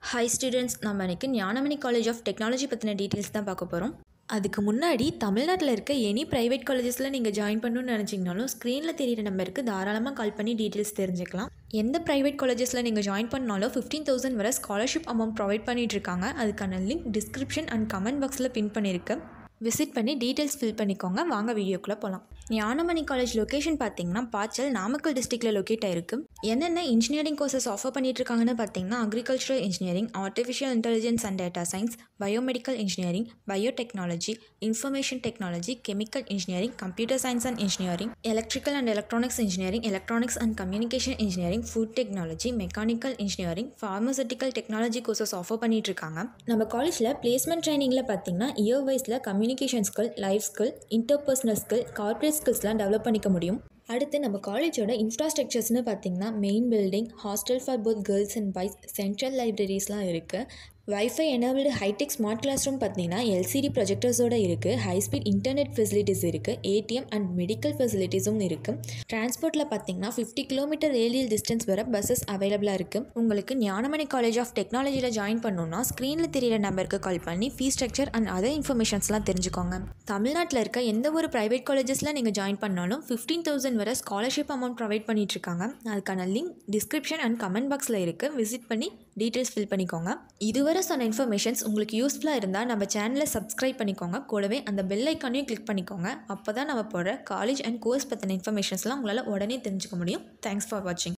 hi students நம்ம இன்னைக்கு Gnanamani college of technology பற்றின டீட்டெயில்ஸ் தான் பார்க்க போகிறோம் அதுக்கு முன்னாடி தமிழ்நாட்டில் இருக்க எனி ப்ரைவேட் காலேஜஸில் நீங்கள் ஜாயின் பண்ணணும்னு நினச்சிங்கனாலும் ஸ்க்ரீனில் தெரியிற நம்பருக்கு தாராளமாக கால் பண்ணி டீட்டெயில்ஸ் தெரிஞ்சுக்கலாம் எந்த ப்ரைவேட் காலேஜஸில் நீங்கள் ஜாயின் பண்ணாலும் ஃபிஃப்டீன் தௌசண்ட் வரை ஸ்காலர்ஷிப் அமௌண்ட் ப்ரொவைட் பண்ணிட்டு இருக்காங்க அதுக்கான லிங்க் டிஸ்கிரிப்ஷன் அண்ட் கமெண்ட் பாக்ஸில் பின் பண்ணியிருக்கு விசிட் பண்ணி டீட்டெயில்ஸ் ஃபில் பண்ணிக்கோங்க வாங்க வீடியோக்குள்ளே போகலாம் ஞானமணி காலேஜ் லொக்கேஷன் பார்த்தீங்கன்னா பாச்சல் நாமக்கல் டிஸ்ட்ரிக்டில் லொக்கேட் ஆயிருக்கு என்னென்ன இன்ஜினியரிங் கோர்சஸ் ஆஃபர் பண்ணிட்டு இருக்காங்கன்னு பார்த்தீங்கன்னா agricultural engineering artificial intelligence and data science biomedical engineering biotechnology information technology chemical engineering computer science and engineering electrical and electronics engineering electronics and communication engineering food technology mechanical engineering pharmaceutical technology courses offer பண்ணிட்டு இருக்காங்க நம்ம காலேஜில் placement ட்ரைனிங்கில் பார்த்தீங்கன்னா year வைஸில் communication skill life skill interpersonal skill corporate ஸ்கில்ஸ்லாம் develop பண்ணிக்க முடியும் அடுத்து நம்ம காலேஜோட இன்ஃப்ராஸ்ட்ரக்சர்ஸ்னு பார்த்தீங்கன்னா main building hostel for both girls and boys central லைப்ரரிஸ்லாம் இருக்குது wifi enabled hi tech smart class room பார்த்தீங்கன்னா எல்சிடி ப்ரொஜெக்டர்ஸோட இருக்குது ஹை ஸ்பீட் இன்டர்நெட் ஃபெசிலிட்டிஸ் இருக்குது ஏடிஎம் அண்ட் மெடிக்கல் ஃபெசிலிட்டிஸும் இருக்குது டிரான்ஸ்போர்ட்டில் பார்த்தீங்கன்னா ஃபிஃப்டி கிலோமீட்டர் ரேடியல் டிஸ்டன்ஸ் வர பஸ்ஸஸ் அவைலபிளாக இருக்குது உங்களுக்கு ஞானமணி காலேஜ் ஆஃப் டெக்னாலஜியில் ஜாயின் பண்ணணும்னா ஸ்க்ரீனில் தெரியிற நம்பருக்கு கால் பண்ணி ஃபீஸ் ஸ்ட்ரக்சர் அண்ட் அதர் இன்ஃபர்மேஷன்ஸ்லாம் தெரிஞ்சுக்கோங்க தமிழ்நாட்டில் இருக்க எந்த ஒரு ப்ரைவேட் காலேஜஸில் நீங்கள் ஜாயின் பண்ணாலும் ஃபிஃப்டீன் தௌசண்ட் வரை ஸ்காலர்ஷிப் அமௌண்ட் ப்ரொவைட் பண்ணிட்டு இருக்காங்க அதுக்கான லிங்க் டிஸ்கிரிப்ஷன் அண்ட் கமெண்ட் பாக்ஸில் இருக்குது விசிட் பண்ணி டீட்டெயில்ஸ் ஃபில் பண்ணிக்கோங்க இதுவரை சொன்ன இன்ஃபர்மேஷன்ஸ் உங்களுக்கு யூஸ்ஃபுல்லாக இருந்தால் நம்ம சேனலை சப்ஸ்கிரைப் பண்ணிக்கோங்க கூடவே அந்த பெல் ஐக்கானையும் கிளிக் பண்ணிக்கோங்க அப்போ தான் நம்ம போடுற காலேஜ் அண்ட் கோர்ஸ் பற்றின இன்ஃபர்மேஷன்ஸ்லாம் உங்களால் உடனே தெரிஞ்சுக்க முடியும் தேங்க்ஸ் ஃபார் வாட்சிங்